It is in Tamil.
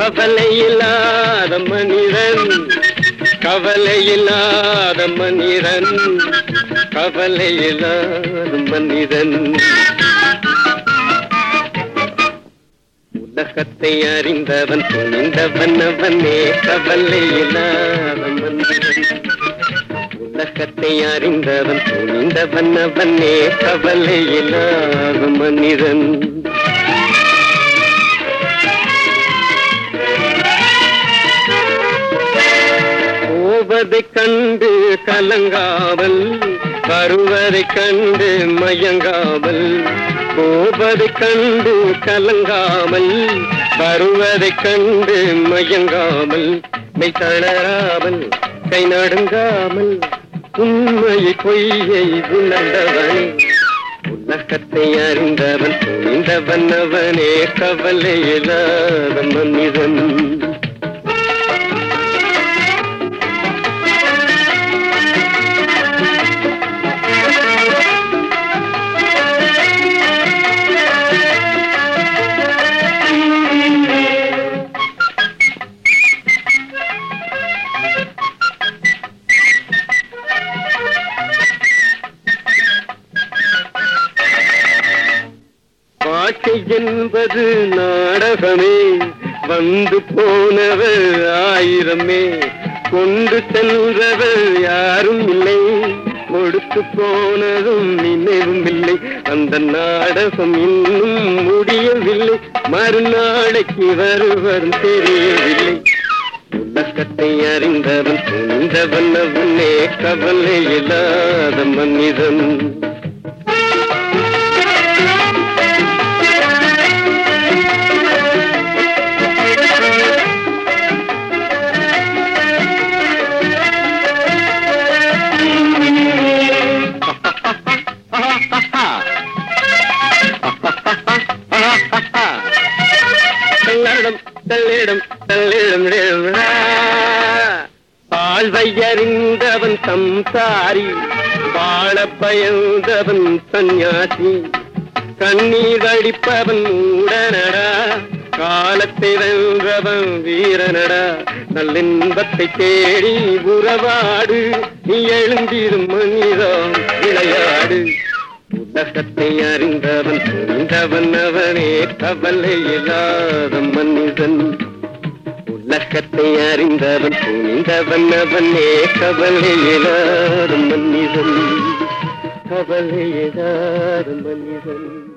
கவலை இல்லாத மனிதன் கவலை இல்லாத மனிதன் கவலை இல்லாத மனிதன் உலகத்தை அறிந்தவன் துணிந்தவன் அவனே கவலை இல்லாத மனிதன் உலகத்தை அறிந்தவன் துணிந்தவன் அவனே கவலை இல்லாத மனிதன் போவதைக் கண்டு கலங்காமல் வருவதைக் கண்டு மயங்காமல் போவதைக் கண்டு கலங்காமல் வருவதைக் கண்டு மயங்காமல் மெய் தளராமல் கை நடுங்காமல் உண்மையை பொய்யை உணர்ந்தவன் உலகத்தை அறிந்தவன் துணிந்தவன் அவனே கவலை இல்லாத மனிதன் வாழ்க்கை என்பது நாடகமே வந்து போனவர் ஆயிரமே கொண்டு சென்றவர் யாரும் இல்லை கொடுத்து போனதும் நினைவும் இல்லை அந்த நாடகம் இன்னும் முடியவில்லை மறுநாளைக்கு வருவரும் தெரியவில்லை உலகத்தை அறிந்தவன் துணிந்தவன் அவனே கவலை இல்லாத மனிதன் தள்ளிடம் தள்ளிடம் தள்ளிடம் வாழ்வை அறிந்தவன் சம்சாரி வாழ பயந்தவன் சந்நியாசி கண்ணீர் அடிப்பவன் மூடனடா காலத்தை வென்றவன் வீரனடா நல்லின்பத்தை தேடி உறவாடு நீ எழுந்திரும் மனிதா விளையாடு உலகத்தை அறிந்தவன் புரிந்தவன் அவனே கவலை இல்லாத மனிதன் உலகத்தை அறிந்தவன் புரிந்தவன் அவனே கவலை இல்லாத மனிதன் கவலை இல்லாத மனிதன்